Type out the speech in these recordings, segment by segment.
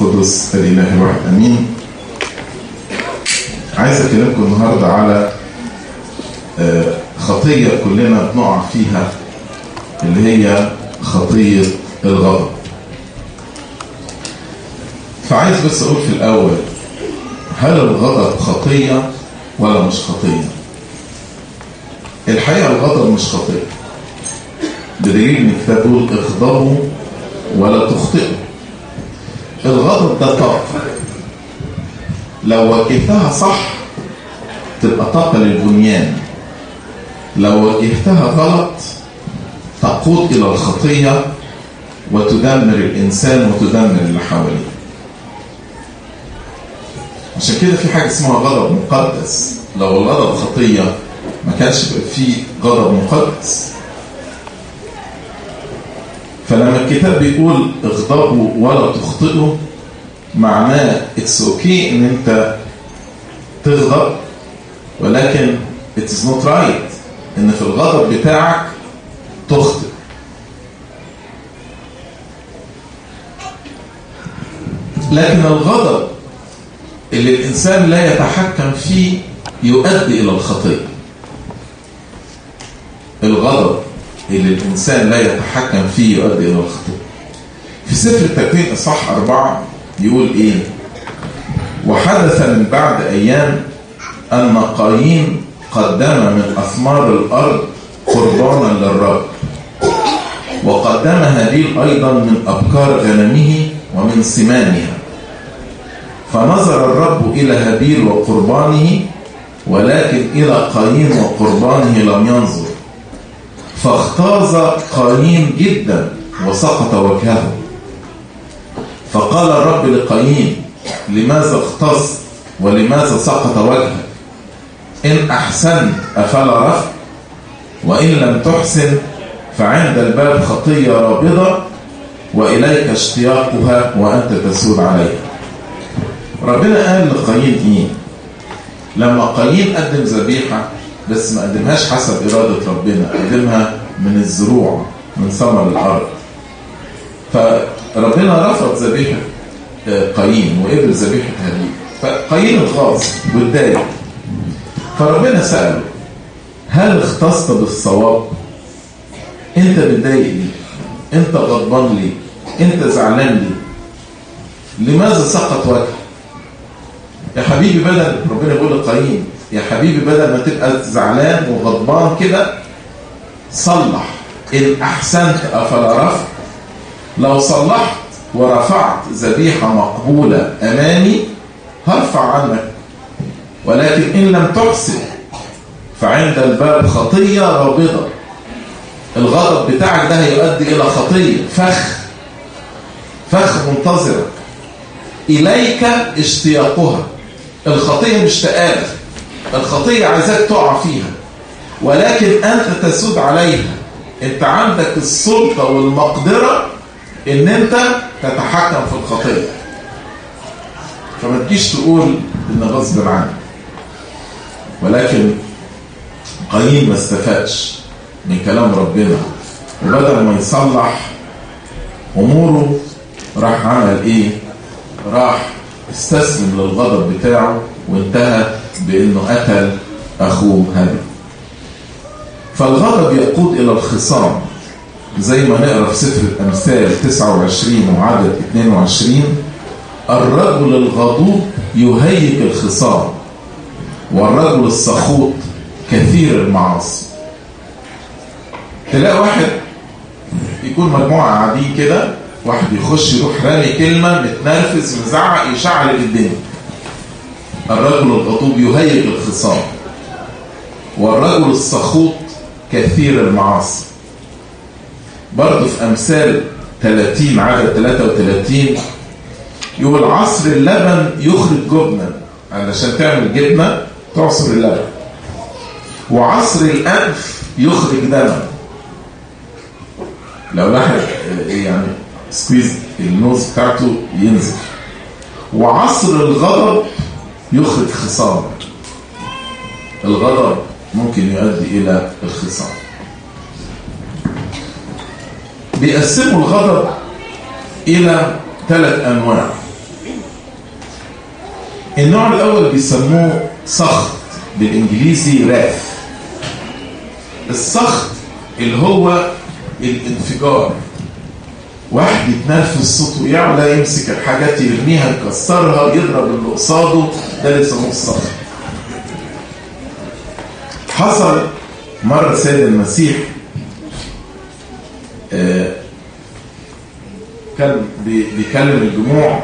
القدس الإله الواحد أمين عايز أكلمكم النهاردة على خطية كلنا بنقع فيها اللي هي خطية الغضب فعايز بس أقول في الأول هل الغضب خطية ولا مش خطية الحقيقة الغضب مش خطية بدليل ان الكتاب بيقول اغضبوا ولا تخطئوا الغضب ده طاقة لو وجهتها صح تبقى طاقة للبنيان لو وجهتها غلط تقود إلى الخطية وتدمر الإنسان وتدمر اللي حواليه عشان كده في حاجة اسمها غضب مقدس لو الغضب خطية ما كانش بقى فيه غضب مقدس فلما الكتاب بيقول اغضبوا ولا تخطئوا معناه اتس اوكي ان انت تغضب ولكن اتس نوت رايت ان في الغضب بتاعك تخطئ لكن الغضب اللي الانسان لا يتحكم فيه يؤدي الى الخطيه الغضب اللي الإنسان لا يتحكم فيه يؤدي إلى الخطيئة في سفر التكوين إصحاح أربعة يقول إيه وحدث من بعد أيام أن قايين قدم من أثمار الأرض قربانا للرب وقدم هابيل أيضا من أبكار غنمه ومن سمانها فنظر الرب إلى هابيل وقربانه ولكن إلى قايين وقربانه لم ينظر فاختاز قايين جدا وسقط وجهه فقال الرب لقايين لماذا اختص ولماذا سقط وجهك إن أحسنت أفلا رفع وإن لم تحسن فعند الباب خطية رابضة وإليك اشتياقها وأنت تسود عليها ربنا قال لقايين إيه لما قايين قدم ذبيحة بس ما قدمهاش حسب إرادة ربنا قدمها من الزروع من ثمر الأرض فربنا رفض ذبيحة قايين وقبل ذبيحة هابيل فقايين اتغاظ واتضايق فربنا سأله هل اختصت بالصواب انت متضايق ليه انت غضبان ليه انت زعلان ليه لماذا سقط وجهك يا حبيبي بدل ربنا يقول لقايين يا حبيبي بدل ما تبقى زعلان وغضبان كده صلح إن أحسنت أفلا رفع لو صلحت ورفعت ذبيحة مقبولة أمامي هرفع عنك ولكن إن لم تحسن فعند الباب خطية رابضة الغضب بتاعك ده هيؤدي إلى خطية فخ فخ منتظرك إليك اشتياقها الخطية مش تقابل الخطية عايزاك تقع فيها ولكن أنت تسود عليها أنت عندك السلطة والمقدرة أن أنت تتحكم في الخطية فما تجيش تقول إن غصب عنك ولكن قايين ما استفادش من كلام ربنا وبدل ما يصلح أموره راح عمل إيه راح استسلم للغضب بتاعه وانتهى بأنه قتل أخوه هابيل فالغضب يقود إلى الخصام زي ما نقرأ في سفر الأمثال 29 وعدد 22 الرجل الغضوب يهيج الخصام والرجل السخوط كثير المعاصي تلاقي واحد يكون مجموعة قاعدين كده واحد يخش يروح رامي كلمة متنرفز مزعق يشعل الدنيا الرجل الغضوب يهيج الخصام والرجل السخوط كثير المعاصي برضه في أمثال 30 عدد 33 يقول عصر اللبن يخرج جبنا علشان تعمل جبنة تعصر اللبن وعصر الأنف يخرج دما لو لاحظ يعني سكويز النوز بتاعته ينزل وعصر الغضب يخرج خصام الغضب ممكن يؤدي إلى الخصام بيقسموا الغضب إلى ثلاث أنواع النوع الاول بيسموه سخط بالانجليزي راث السخط اللي هو الانفجار واحد يتنرفز صوته يعلى يمسك الحاجات يرميها يكسرها يضرب اللي قصاده ده اللي يسموه السخط حصل مرة سيد المسيح آه كان بيكلم الجموع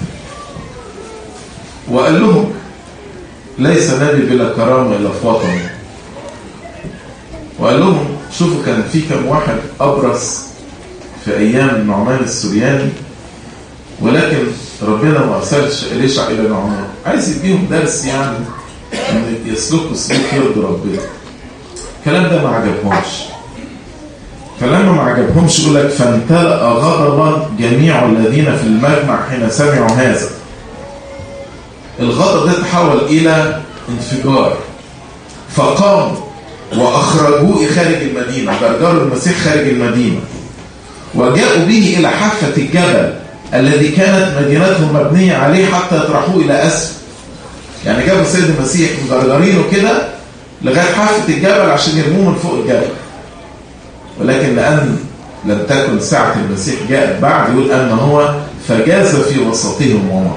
وقال لهم ليس نبي بلا كرامة إلا في وطنه وقال لهم شوفوا كان في كم واحد أبرص في أيام النعمان السورياني ولكن ربنا ما أرسلش إليشع إلى نعمان عايز يديهم درس يعني إن يسلكوا سلوك يرضي ربنا الكلام ده ما عجبهمش فلما ما عجبهمش يقول لك فامتلأ غضبا جميع الذين في المجمع حين سمعوا هذا الغضب ده تحول إلى انفجار فقاموا وأخرجوه خارج المدينة جرجروا المسيح خارج المدينة وجاءوا به إلى حافة الجبل الذي كانت مدينتهم مبنية عليه حتى يطرحوه إلى أسفل يعني جابوا السيد المسيح مجرجرينه كده لغاية حافة الجبل عشان يرموه من فوق الجبل ولكن لأن لم تكن ساعة المسيح جاءت بعد يقول أن هو فجاز في وسطهم ومضى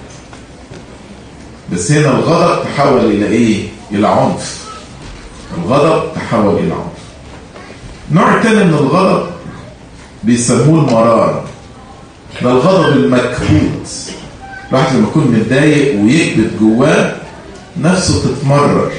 بس هنا الغضب تحول إلى إيه؟ إلى عنف الغضب تحول إلى عنف نوع تاني من الغضب بيسموه المرارة ده الغضب المكبوت الواحد لما يكون متضايق ويكبت جواه نفسه تتمرر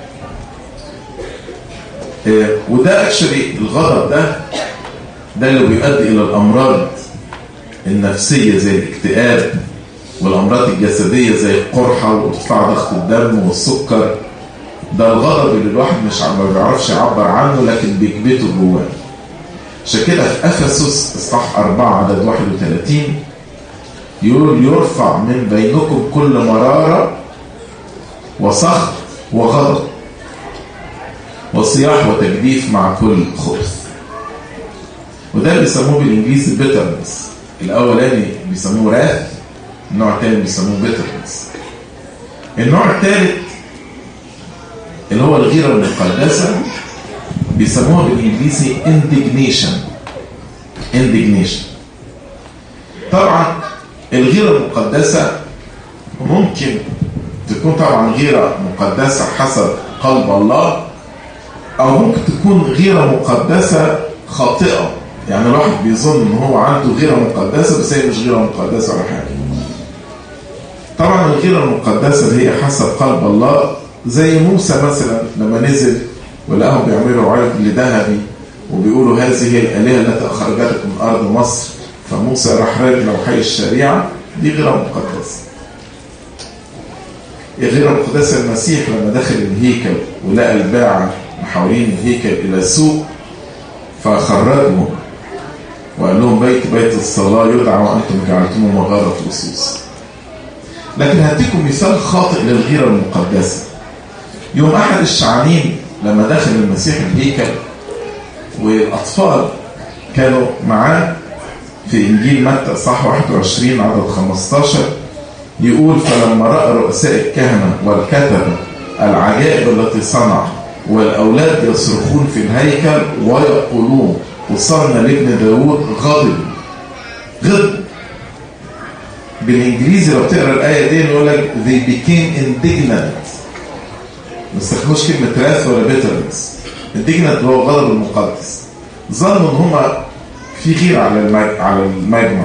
إيه وده اكشلي الغضب ده ده اللي بيؤدي الى الامراض النفسيه زي الاكتئاب والامراض الجسديه زي القرحه وارتفاع ضغط الدم والسكر ده الغضب اللي الواحد مش ما بيعرفش يعبر عنه لكن بيكبته جواه عشان كده في افسس اصحاح 4 عدد 31 يقول يرفع من بينكم كل مراره وسخط وغضب وصياح وتجديف مع كل خبث وده بيسموه بالانجليزي بيترنس الاولاني بيسموه راث النوع الثاني بيسموه بيترنس النوع الثالث اللي هو الغيره المقدسه بيسموها بالانجليزي indignation indignation طبعا الغيره المقدسه ممكن تكون طبعا غيره مقدسه حسب قلب الله او ممكن تكون غيره مقدسه خاطئه يعني الواحد بيظن ان هو عنده غيره مقدسه بس هي مش غيره مقدسه ولا حاجه طبعا الغيره المقدسه اللي هي حسب قلب الله زي موسى مثلا لما نزل ولقاهم بيعملوا عرض لذهبي وبيقولوا هذه هي الالهه التي اخرجتكم من ارض مصر فموسى راح راجل وحي الشريعه دي غيره مقدسه غير مقدسه المسيح لما دخل الهيكل ولقى الباعه محاولين الهيكل الى سوق فخرجهم وقال لهم بيت بيت الصلاه يدعى وانتم جعلتموه مغاره لصوص لكن هديكم مثال خاطئ للغيره المقدسه يوم احد الشعانين لما دخل المسيح الهيكل والاطفال كانوا معاه في انجيل متى صح 21 عدد 15 يقول فلما راى رؤساء الكهنه والكتبه العجائب التي صنع والاولاد يصرخون في الهيكل ويقولون وصلنا لابن داود غضب غضب بالانجليزي لو تقرا الايه دي يقول لك they became indignant ما استخدموش كلمه wrath ولا bitterness indignant هو الغضب المقدس ظنوا ان هم في غير على على المجمع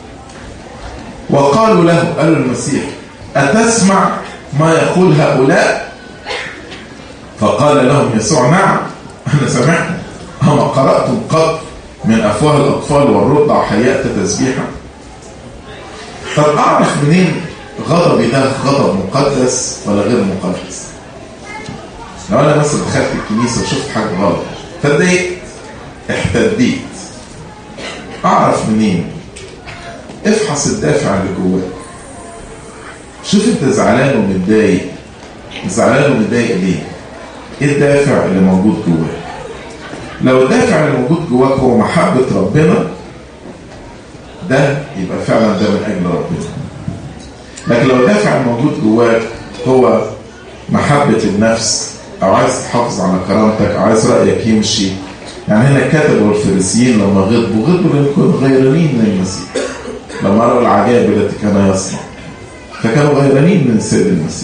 وقالوا له قالوا المسيح أتسمع ما يقول هؤلاء فقال لهم يسوع نعم أنا سمعت أما قرأتم قط من أفواه الأطفال والرضع حيأت تسبيحا طب أعرف منين غضبي ده غضب مقدس ولا غير مقدس لو أنا مثلا دخلت الكنيسة وشفت حاجة غلط فاتضايقت احتديت أعرف منين افحص الدافع اللي جواك شوف انت زعلان ومتضايق زعلان ومتضايق ليه ايه الدافع اللي موجود جواك لو الدافع اللي موجود جواك هو محبة ربنا ده يبقى فعلا ده من اجل ربنا لكن لو الدافع الموجود جواك هو محبة النفس أو عايز تحافظ على كرامتك أو عايز رأيك يمشي يعني هنا الكتب والفريسيين لما غضبوا غضبوا لأن كانوا غيرانين من المسيح لما رأوا العجائب التي كان يصنع فكانوا غيرانين من السيد المسيح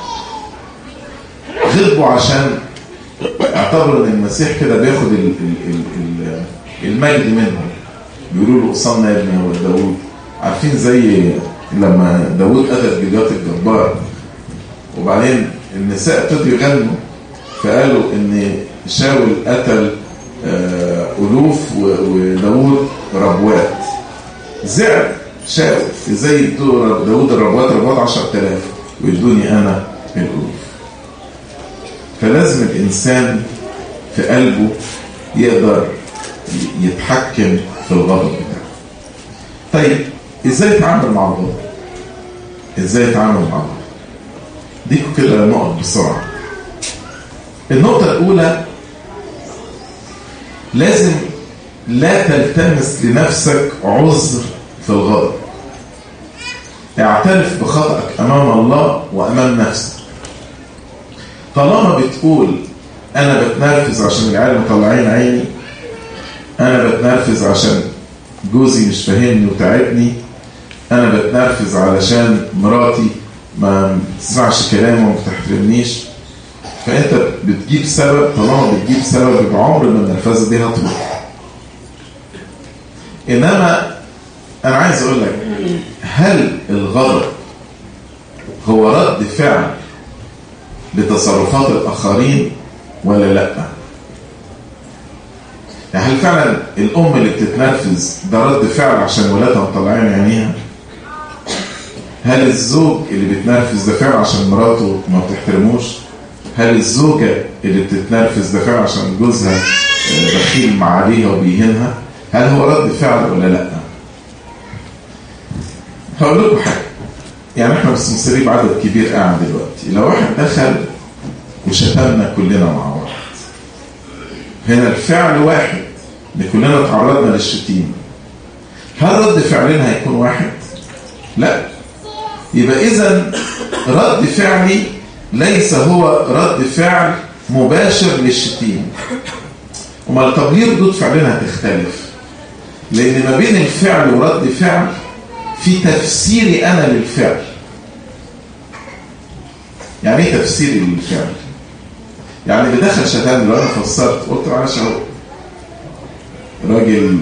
غضبوا عشان اعتبروا ان المسيح كده بياخد ال ال ال ال المجد منهم بيقولوا له قصنا يا ابن داوود عارفين زي لما داوود قتل جليات الجبار وبعدين النساء ابتدوا يغنوا فقالوا ان شاول قتل ألوف وداوود ربوات زعل شاول ازاي يدوا داوود الربوات ربوات 10000 ويدوني انا الألوف فلازم الإنسان في قلبه يقدر يتحكم في الغضب بتاعه طيب ازاي يتعامل مع الغضب ازاي يتعامل مع الغضب ديكوا كده نقط بسرعة النقطة الأولى لازم لا تلتمس لنفسك عذر في الغضب اعترف بخطأك أمام الله وأمام نفسك طالما بتقول أنا بتنرفز عشان العيال مطلعين عيني أنا بتنرفز عشان جوزي مش فاهمني وتعبني أنا بتنرفز علشان مراتي ما بتسمعش كلامي وما بتحترمنيش فأنت بتجيب سبب طالما بتجيب سبب يبقى عمر ما النرفزة دي هتروح إنما أنا عايز أقول لك هل الغضب هو رد فعل لتصرفات الآخرين ولا لا يعني هل فعلا الأم اللي بتتنرفز ده رد فعل عشان ولادها مطلعين عينيها هل الزوج اللي بيتنرفز ده فعل عشان مراته ما بتحترموش هل الزوجة اللي بتتنرفز ده فعل عشان جوزها بخيل عليها وبيهنها هل هو رد فعل ولا لا هقول لكم حاجة يعني احنا بس مصرين بعدد كبير قاعد دلوقتي لو واحد دخل وشتمنا كلنا مع بعض هنا الفعل واحد ان كلنا تعرضنا للشتيمة هل رد فعلنا هيكون واحد لا يبقى اذا رد فعلي ليس هو رد فعل مباشر للشتيمة امال طب ليه ردود فعلنا هتختلف لان ما بين الفعل ورد فعل في تفسيري انا للفعل يعني ايه تفسيري للفعل يعني اللي دخل شتان لو انا فسرت قلت معلش اهو راجل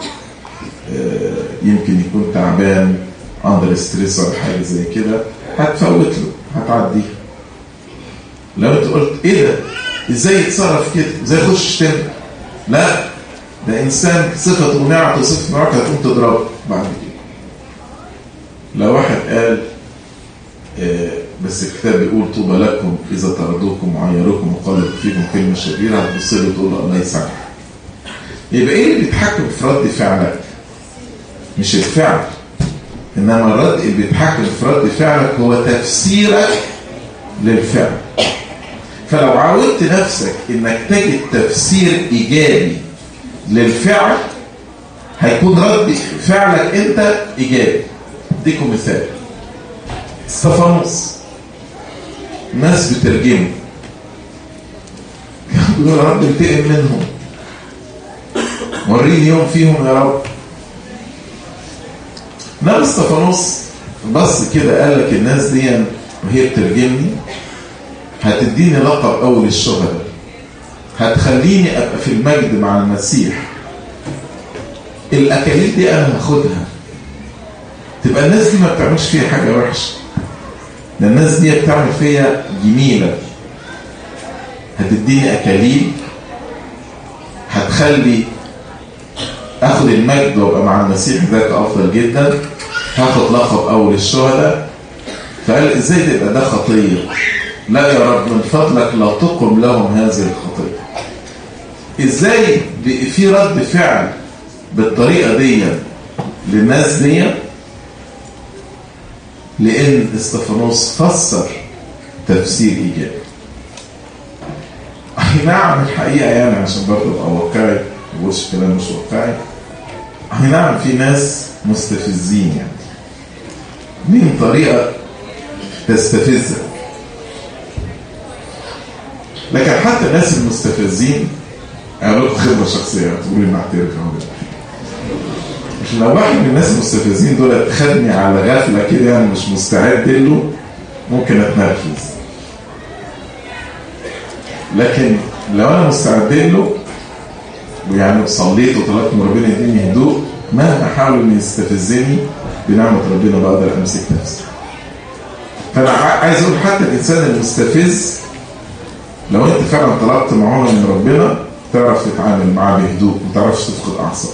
يمكن يكون تعبان اندر ستريس ولا حاجه زي كده هتفوت له هتعديه لو انت قلت ايه ده ازاي يتصرف كده ازاي يخش شتم لا ده انسان صفته ونعته صفه نعته هتقوم تضربه بعد كده لو واحد قال آه بس الكتاب بيقول طوبى لكم اذا طردوكم وعيروكم وقالوا فيكم كلمه شريره هتبص له تقول له الله يسامحك يبقى ايه اللي بيتحكم في رد فعلك مش الفعل انما الرد اللي بيتحكم في رد فعلك هو تفسيرك للفعل فلو عودت نفسك انك تجد تفسير ايجابي للفعل هيكون رد فعلك انت ايجابي اديكم مثال استفانوس ناس بترجمه يقولوا يا رب انتقم منهم وريني يوم فيهم يا رب نام استفانوس بص كده قال لك الناس دي وهي بترجمني هتديني لقب اول الشهداء هتخليني ابقى في المجد مع المسيح الاكاليل دي انا هاخدها تبقى الناس دي ما بتعملش فيها حاجه وحشه ده الناس دي بتعمل فيا جميله هتديني اكاليل هتخلي اخد المجد وابقى مع المسيح ذاك افضل جدا هاخد لقب اول الشهداء فقال ازاي تبقى ده خطيه لا يا رب من فضلك لا تقم لهم هذه الخطيه ازاي في رد فعل بالطريقه دي للناس دي لان استفانوس فسر تفسير ايجابي اي نعم الحقيقه يعني عشان برضه ابقى واقعي ما بقولش كلام مش واقعي اي نعم في ناس مستفزين يعني من طريقة تستفزك لكن حتى الناس المستفزين انا لكم خبره شخصيه تقولوا لي اعترف اهو عشان لو واحد من الناس المستفزين دول خدني على غفله كده يعني مش مستعد له ممكن اتنرفز لكن لو انا مستعد له ويعني صليت وطلبت من ربنا يديني هدوء مهما حاول انه يستفزني بنعمه ربنا بقدر امسك نفسي فانا عايز اقول حتى الانسان المستفز لو انت فعلا طلبت معونه من ربنا تعرف تتعامل معاه بهدوء ما تعرفش تفقد اعصابك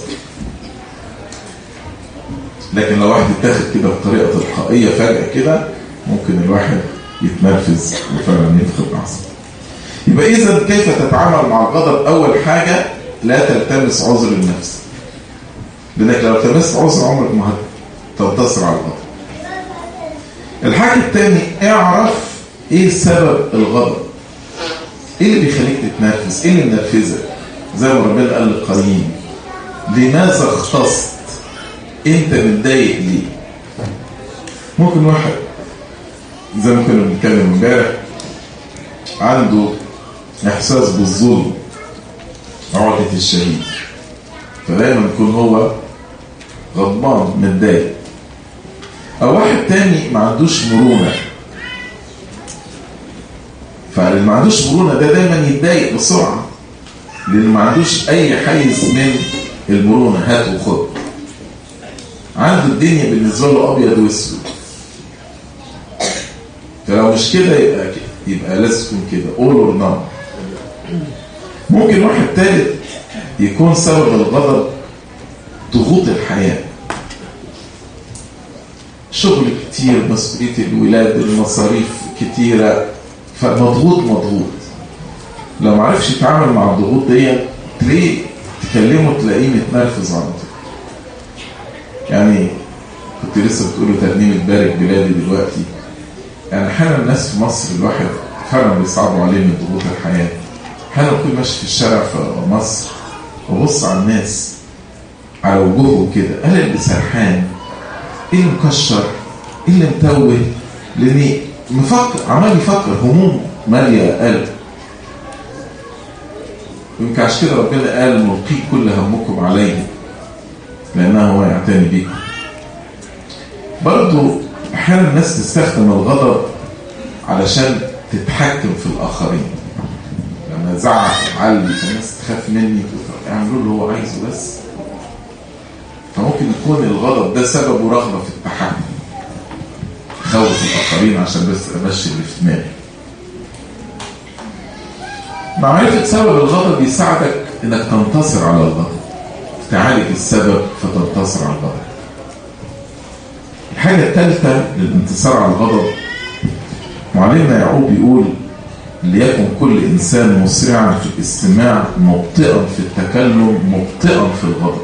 لكن لو واحد اتاخد كده بطريقه تلقائيه فجاه كده ممكن الواحد يتنرفز وفعلا يفقد اعصابه يبقى اذا كيف تتعامل مع الغضب اول حاجه لا تلتمس عذر النفس لانك لو التمست عذر عمرك ما هتنتصر على الغضب الحاجه الثاني اعرف ايه سبب الغضب ايه اللي بيخليك تتنرفز ايه اللي منرفزك زي ما ربنا قال لقايين لماذا اختصت انت متضايق ليه ممكن واحد زي ما كنا بنتكلم امبارح عنده احساس بالظلم عقدة الشهيد فدايما يكون هو غضبان متضايق او واحد تاني ما عندوش مرونه فاللي ما عندوش مرونه ده دايما يتضايق بسرعه لان ما عندوش اي حيز من المرونه هات وخد عنده الدنيا بالنسبه له ابيض واسود فلو مش كده يبقى كده يبقى لازم تكون كده اول اور نان ممكن واحد ثالث يكون سبب الغضب ضغوط الحياه شغل كتير مسؤوليه الولاد المصاريف كتيره فمضغوط مضغوط لو ما عرفش يتعامل مع الضغوط دي تلاقيه تكلمه تلاقيه متنرفز على طول يعني كنت لسه بتقولوا ترنيمة بارك بلادي دلوقتي يعني احيانا الناس في مصر الواحد فعلا بيصعبوا عليه من ضغوط الحياة احيانا كنت ماشي في الشارع في مصر وبص على الناس على وجوههم كده قال اللي سرحان ايه اللي مكشر ايه اللي متوه لان مفكر عمال يفكر هموم ماليه قلب يمكن عشان كده ربنا قال ملقي كل همكم عليه لانه هو يعتني بيكم برضو احيانا الناس تستخدم الغضب علشان تتحكم في الاخرين لما زعق وعلي فالناس تخاف مني يعملوا اللي هو عايزه بس فممكن يكون الغضب ده سببه رغبه في التحكم خوف الاخرين عشان بس امشي اللي في دماغي معرفة سبب الغضب يساعدك انك تنتصر على الغضب تعالج السبب فتنتصر على الغضب الحاجة الثالثة للانتصار على الغضب معلمنا يعقوب يقول ليكن كل إنسان مسرعا في الاستماع مبطئا في التكلم مبطئا في الغضب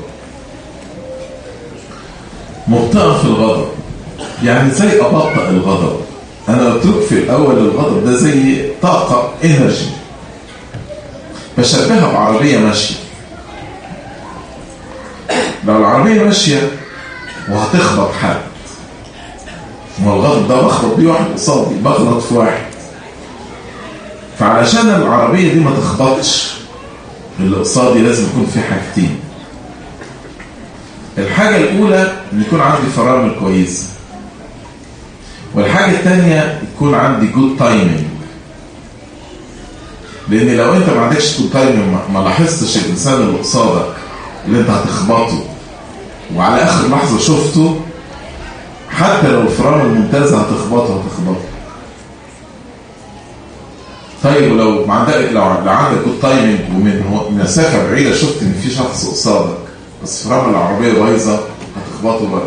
مبطئا في الغضب يعني زي أبطئ الغضب أنا قلت لك في الأول الغضب ده زي طاقة إنرجي بشبهها بعربية ماشية لو العربية ماشية وهتخبط حد ما الغضب ده بخبط بيه واحد قصادي بغلط في واحد فعلشان العربية دي ما تخبطش اللي قصادي لازم يكون في حاجتين الحاجة الأولى إن يكون عندي فرامل كويسة والحاجة الثانية يكون عندي جود تايمنج لأن لو أنت ما عندكش جود تايمنج ما لاحظتش الإنسان اللي قصادك اللي أنت هتخبطه وعلى آخر لحظة شفته حتى لو الفرامل ممتازة هتخبطه هتخبطه طيب ولو ما عندك لو عندك جود تايمنج ومن مسافة بعيدة شفت إن في شخص قصادك بس فرامل العربية بايظة هتخبطه برضه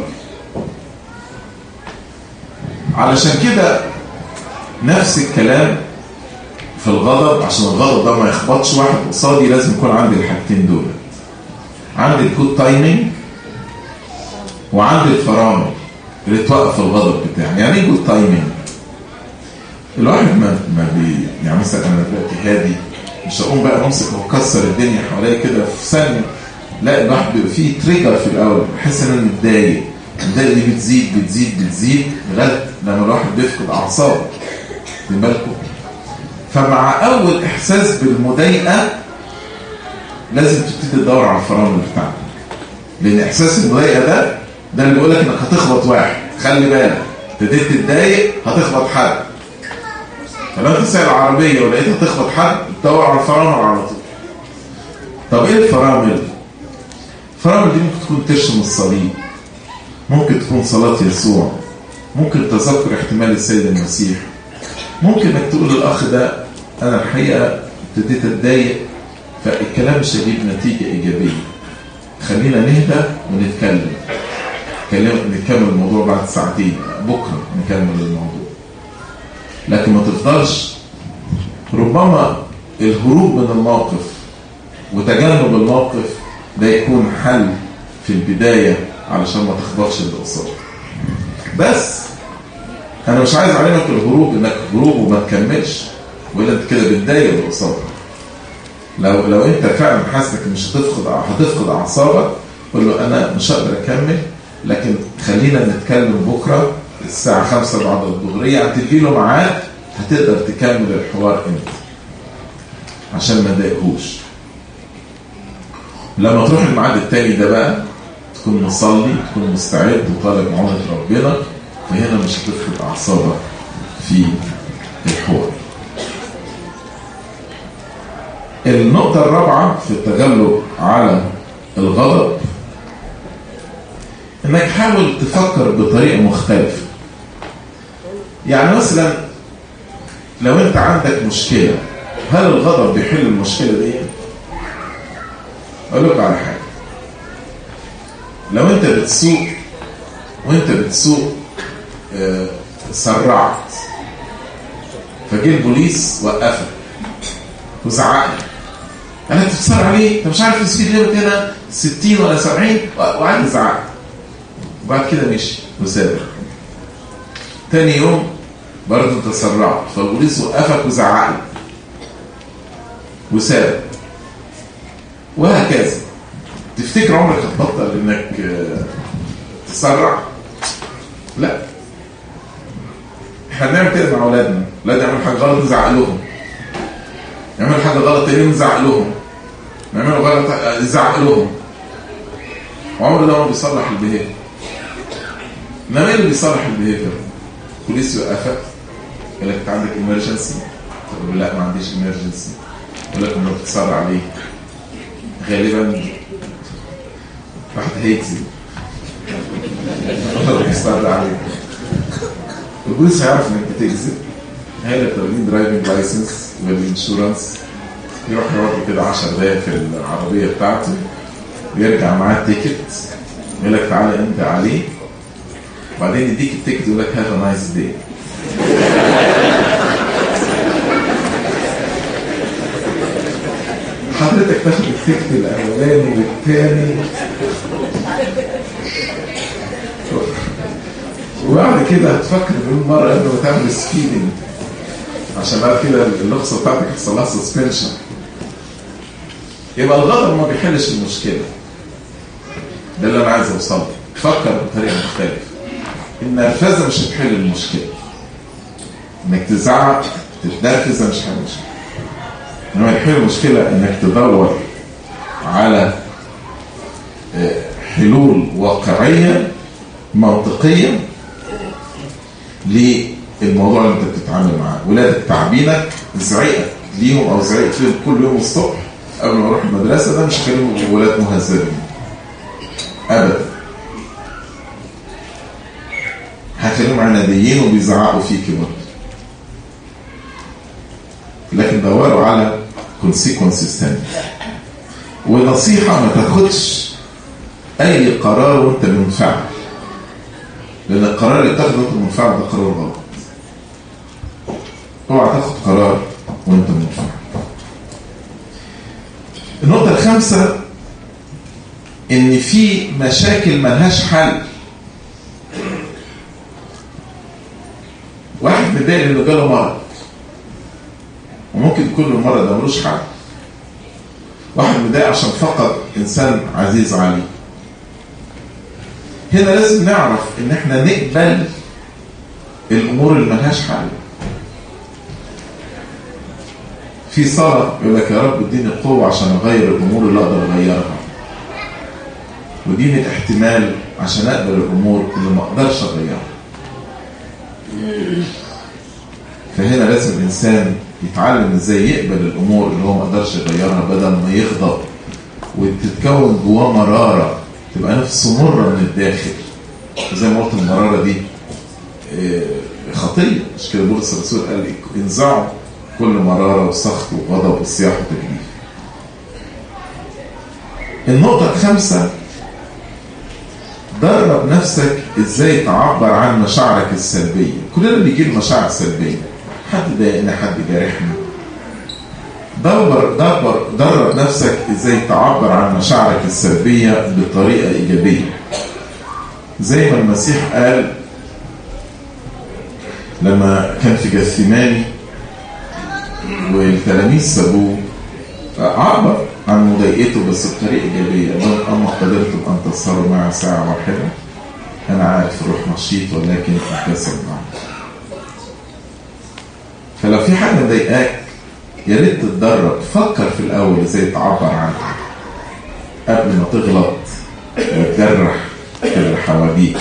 علشان كده نفس الكلام في الغضب عشان الغضب ده ما يخبطش واحد قصادي لازم يكون عندي الحاجتين دول عندي الجود تايمنج وعندي الفرامل اللي توقف الغضب بتاعي يعني ايه جود تايمنج الواحد ما ما بي يعني مثلا انا دلوقتي هادي مش هقوم بقى امسك واكسر الدنيا حواليا كده في ثانيه لا الواحد بيبقى فيه تريجر في الاول بحس ان انا متضايق المضايقه دي بتزيد بتزيد بتزيد لغايه لما الواحد بيفقد اعصابه خد بالكم فمع اول احساس بالمضايقه لازم تبتدي تدور على الفرامل بتاعتك لان احساس المضايقه ده ده اللي بيقول لك انك هتخبط واحد خلي بالك ابتديت تتضايق هتخبط حد فلما انت سايق العربيه ولقيت هتخبط حد تدور على الفرامل على طول طب ايه الفرامل الفرامل دي ممكن تكون ترشم الصليب ممكن تكون صلاة يسوع ممكن تذكر احتمال السيد المسيح ممكن انك تقول للاخ ده انا الحقيقه ابتديت اتضايق فالكلام مش هيجيب نتيجه ايجابيه خلينا نهدى ونتكلم نكمل الموضوع بعد ساعتين بكره نكمل الموضوع لكن ما تفضلش ربما الهروب من الموقف وتجنب الموقف ده يكون حل في البدايه علشان ما تخبطش اللي قصادك بس انا مش عايز اعلمك الهروب انك هروب وما تكملش ولا انت كده بتضايق اللي قصادك لو لو انت فعلا حاسس انك مش هتفقد هتفقد اعصابك قول له انا مش هقدر اكمل لكن خلينا نتكلم بكره الساعه 5 بعد الظهريه هتدي له ميعاد هتقدر تكمل الحوار امتى عشان ما تضايقهوش لما تروح الميعاد التاني ده بقى تكون مصلي تكون مستعد وطالب معونة ربنا فهنا مش هتفقد أعصابك في الحوار النقطة الرابعة في التغلب على الغضب انك حاول تفكر بطريقة مختلفة يعني مثلا لو انت عندك مشكلة هل الغضب بيحل المشكلة دي؟ اقول لك على حاجة لو انت بتسوق وانت بتسوق اه سرعت فجه البوليس وقفك وزعق لك قال لك تتسرع ليه؟ انت مش عارف السبيد ليميت هنا 60 ولا 70 وقعد يزعق وبعد كده مشي وسابك تاني يوم برضه انت سرعت فالبوليس وقفك وزعق لك وسابك وهكذا تفتكر عمرك هتبطل انك تسرع لا احنا بنعمل كده مع اولادنا اولاد يعملوا حاجه غلط نزعق لهم يعملوا حاجه غلط تاني نزعق لهم يعملوا غلط نزعق لهم وعمر ده ما بيصلح البيهيفير انما ايه اللي بيصلح البيهيفير البوليس يوقفك يقول لك انت عندك ايمرجنسي تقول له لا ما عنديش ايمرجنسي يقول لك انت بتسرع ليه غالبا واحد هيكذب واحد بيسترد عليك البوليس هيعرف انك بتكذب هيلاقي طالبين درايفنج لايسنس والانشورنس يروح يقعد كده 10 دقايق في العربيه بتاعته ويرجع معاه التيكت يقول لك تعالى انت عليه وبعدين يديك التيكت يقول لك هاف ا نايس داي حضرتك تاخد التيكت الاولاني والثاني وبعد كده هتفكر مليون مره قبل ما تعمل سبيدنج عشان بعد كده الرخصه بتاعتك يحصل لها سسبنشن يبقى الغضب ما بيحلش المشكله ده اللي انا عايز اوصل له فكر بطريقه مختلفه النرفزه مش هتحل المشكله انك تزعق تتنرفز مش هتحل المشكله انما يحل المشكله انك تدور على حلول واقعيه منطقيه للموضوع اللي انت بتتعامل معاه ولادك تعبينك زعيقك ليهم او زعيق فيهم كل يوم الصبح قبل ما اروح المدرسه ده مش هكلمهم ولاد مهذبين ابدا هخليهم عناديين وبيزعقوا فيك برضه لكن دوروا على كونسيكونسز تاني ونصيحه ما تاخدش اي قرار وانت منفعل لان القرار اللي بتاخده وانت منفعل ده قرار غلط اوعى تاخد قرار وانت منفعل النقطه الخامسه ان في مشاكل ملهاش حل واحد متضايق انه جاله مرض وممكن يكون المرض ده ملوش حل واحد متضايق عشان فقد انسان عزيز عليه هنا لازم نعرف ان احنا نقبل الامور اللي ملهاش حل في صلاة يقول لك يا رب اديني قوة عشان اغير الامور اللي اقدر اغيرها واديني الاحتمال عشان اقبل الامور اللي ما اقدرش اغيرها فهنا لازم الانسان يتعلم ازاي يقبل الامور اللي هو ما قدرش يغيرها بدل ما يغضب وتتكون جواه مراره تبقى نفسه مره من الداخل زي ما قلت المراره دي خطيه مش كده بولس الرسول قال انزعوا كل مراره وسخط وغضب وصياح وتجديف النقطه الخامسه درب نفسك ازاي تعبر عن مشاعرك السلبيه كلنا بيجي لنا مشاعر سلبيه حد ضايقني حد جارحني دبر دبر درب نفسك ازاي تعبر عن مشاعرك السلبيه بطريقه ايجابيه زي ما المسيح قال لما كان في جثماني والتلاميذ سابوه عبر عن مضايقته بس بطريقه ايجابيه اما قدرتم ان تسهروا معي ساعه واحده انا عارف الروح نشيط ولكن اكسر معه فلو في حاجه مضايقاك يا ريت تتدرب فكر في الاول ازاي تعبر عنها قبل ما تغلط وتجرح اللي حواليك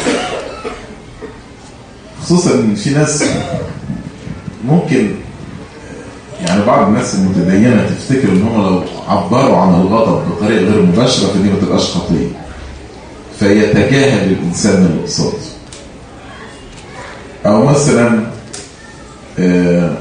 خصوصا ان في ناس ممكن يعني بعض الناس المتدينه تفتكر ان هم لو عبروا عن الغضب بطريقه غير مباشره فدي ما تبقاش خطيه فيتجاهل الانسان اللي قصاده او مثلا آه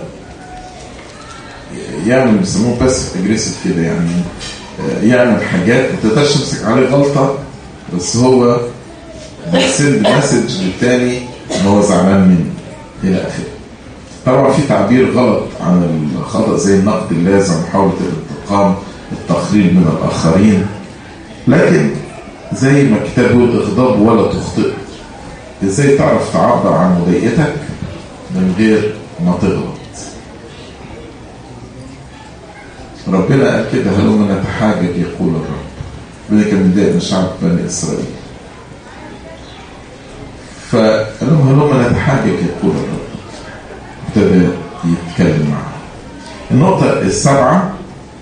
يعمل بيسموه باسف اجريسيف كده يعني آه يعمل حاجات ما تقدرش تمسك عليه غلطه بس هو بيسند مسج للتاني ان هو زعلان منه الى اخره طبعا في تعبير غلط عن الخطا زي النقد اللازم محاوله الانتقام التخريب من الاخرين لكن زي ما الكتاب يقول اغضب ولا تخطئ ازاي تعرف تعبر عن مضايقتك من غير ما تغلط ربنا قال كده هلما نتحاجج يقول الرب ربنا كان متضايق من شعب بني اسرائيل فقال لهم هلما نتحاجج يقول الرب ابتدى يتكلم معه النقطة السابعة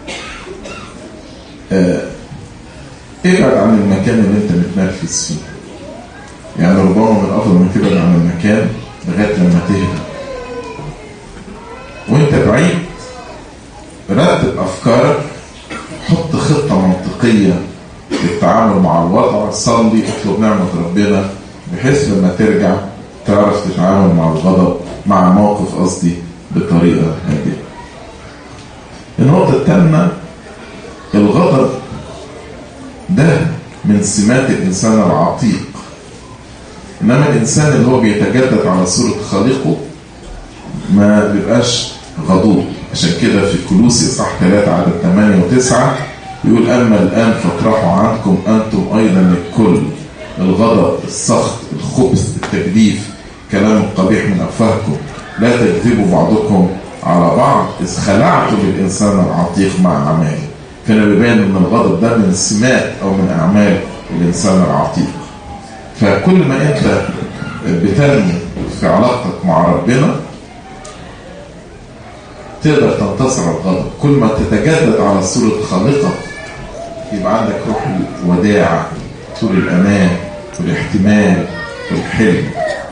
اه ابعد عن المكان اللي انت متنرفز فيه يعني ربما من الافضل انك تبعد عن المكان لغايه لما تهدى وانت بعيد رتب افكارك حط خطه منطقيه للتعامل مع الوضع صلي اطلب نعمه ربنا بحيث لما ترجع تعرف تتعامل مع الغضب مع موقف قصدي بطريقه هادئه النقطه الثامنه الغضب ده من سمات الإنسان العتيق إنما الإنسان اللي هو بيتجدد على صورة خالقه ما بيبقاش غضوب عشان كده في كلوسي صح 3 عدد 8 و9 يقول أما الآن فاطرحوا عنكم أنتم أيضا الكل الغضب السخط الخبث التجديف كلام قبيح من أفواهكم لا تكذبوا بعضكم على بعض إذ خلعتم الإنسان العتيق مع أعماله فهنا بيبين ان الغضب ده من سمات او من اعمال الانسان العتيق فكل ما انت بتنمو في علاقتك مع ربنا تقدر تنتصر على الغضب كل ما تتجدد على صورة خالقك يبقى عندك روح الوداع طول الأمان والاحتمال والحلم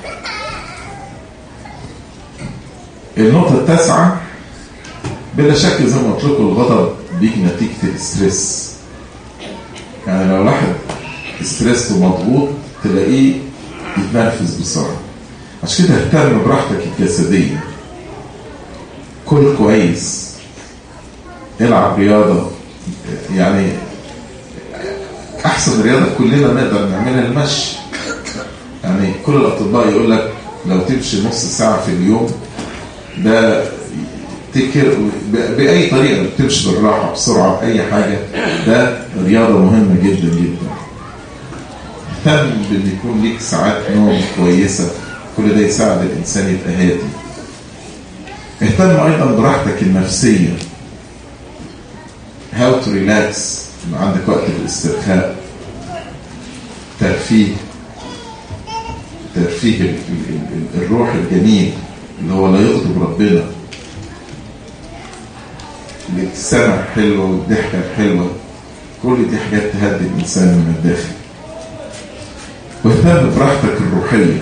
النقطة التاسعة بلا شك زي ما قلت لكم الغضب بيجي نتيجة الاسترس يعني لو واحد ستريس ومضغوط تلاقيه يتنرفز بسرعة عشان كده اهتم براحتك الجسدية كل كويس العب رياضة يعني أحسن رياضة كلنا نقدر نعملها المشي يعني كل الأطباء يقول لك لو تمشي نص ساعة في اليوم ده تكر بأي طريقة بتمشي بالراحة بسرعة بأي حاجة ده رياضة مهمة جدا جدا اهتم بان يكون ليك ساعات نوم كويسة كل ده يساعد الإنسان يبقى هادي اهتم أيضا براحتك النفسية how to relax يبقى عندك وقت للاسترخاء ترفيه الترفيه ال- ال- ال- الروح الجميل اللي هو لا يغضب ربنا الابتسامة الحلوة والضحكة الحلوة كل دي حاجات تهدي الإنسان من الداخل واهتم براحتك الروحية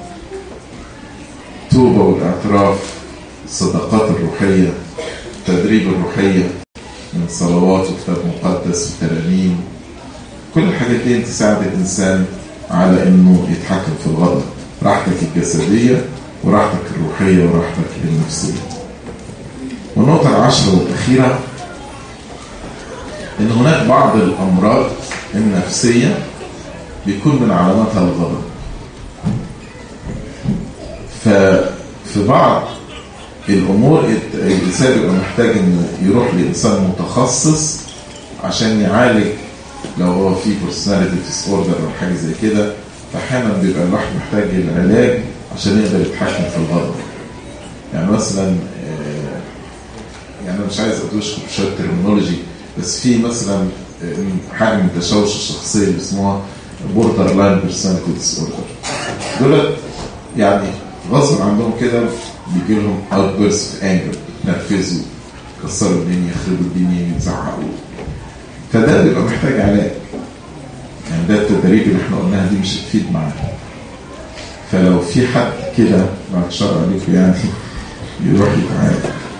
توبة والاعتراف الصداقات الروحية التدريب الروحية من صلوات وكتاب مقدس وترانيم كل الحاجات دي تساعد الإنسان على إنه يتحكم في الغضب راحتك الجسدية وراحتك الروحية وراحتك النفسية والنقطة العشرة والأخيرة إن هناك بعض الأمراض النفسية بيكون من علاماتها الغضب ففي بعض الأمور الإنسان بيبقى محتاج إنه يروح لإنسان متخصص عشان يعالج لو هو في personality disorder أو حاجة زي كده فأحيانا بيبقى الواحد محتاج العلاج عشان يقدر يتحكم في الغضب يعني مثلا آه، يعني انا مش عايز ادوشكم بشويه ترمينولوجي بس في مثلا آه، حاجه من تشوش الشخصيه اللي اسمها بوردر لاين بيرسوناليتي ديس اوردر دول يعني غصب عندهم كده بيجي لهم اوت بيرست انجر ينرفزوا يكسروا الدنيا يخربوا الدنيا يزعقوا فده بيبقى محتاج علاج يعني ده التدريب اللي احنا قلناها دي مش هتفيد معاه فلو في حد كده بعد الشر عليكم يعني يروح يتعالج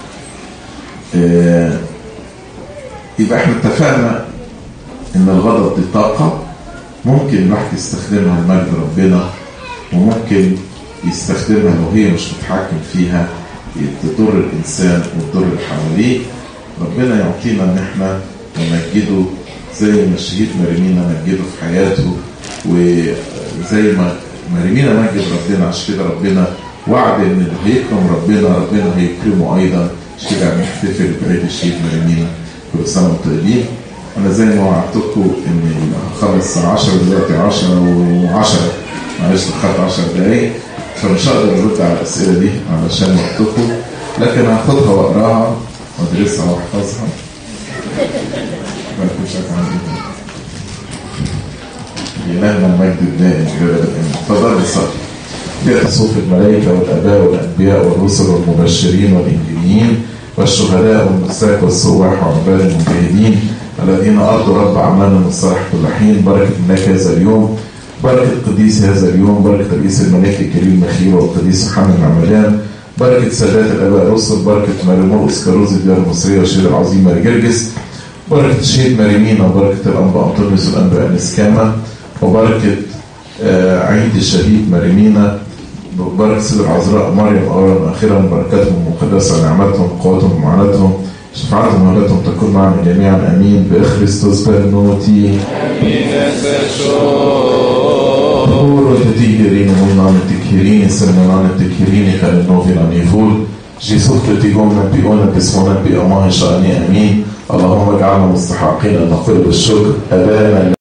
آه، يبقى احنا اتفقنا ان الغضب دي طاقة ممكن الواحد يستخدمها لمجد ربنا وممكن يستخدمها لو هي مش متحكم فيها تضر الانسان وتضر اللي حواليه ربنا يعطينا ان احنا نمجده زي ما الشهيد مريمينا مجده في حياته وزي ما مريمينا مجد ربنا عشان كده ربنا وعد ان اللي هيكرم ربنا ربنا هيكرمه ايضا عشان كده بنحتفل بعيد الشهيد مريمينا كل سنه وانتم طيبين انا زي ما وعدتكم ان هخلص الساعه 10 دلوقتي 10 و10 معلش دخلت 10 دقايق فمش هقدر ارد على الاسئله دي علشان وقتكم لكن هاخدها واقراها وادرسها واحفظها ما يكونش عندي إلهنا المجد الدائم إلى الأبد آمين. تفضل الصلاة فيها صوف الملائكة والآباء والأنبياء والرسل والمبشرين والإنجيليين والشهداء والمساك والسواح وعباد المجاهدين الذين أرضوا رب أعمالهم الصالح كل حين بركة ملاك هذا اليوم بركة قديس هذا اليوم بركة رئيس الملاك الكريم مخيل والقديس محمد عمدان بركة سادات الآباء الرسل بركة مريمور أسكاروز الديار المصرية والشهيد العظيم ماري جرجس بركة الشهيد ماريمينا وبركة الأنبا أنطونيوس والأنبا أنسكاما وبركة آه، عيد الشهيد ماريمينا ببركة سيد العذراء مريم أولا وأخيرا بركاتهم المقدسة نعمتهم قوتهم ومعاناتهم شفاعتهم وهداتهم تكون معنا جميعا امين بخريستوس بنوتي Oro te tigherini, muy nome tigherini, semnane tigherini, care novi la nivul. جيسوس تتيقوم بيقونا باسمنا بأمان شأني أمين اللهم اجعلنا مستحقين أن نقول بالشكر أبانا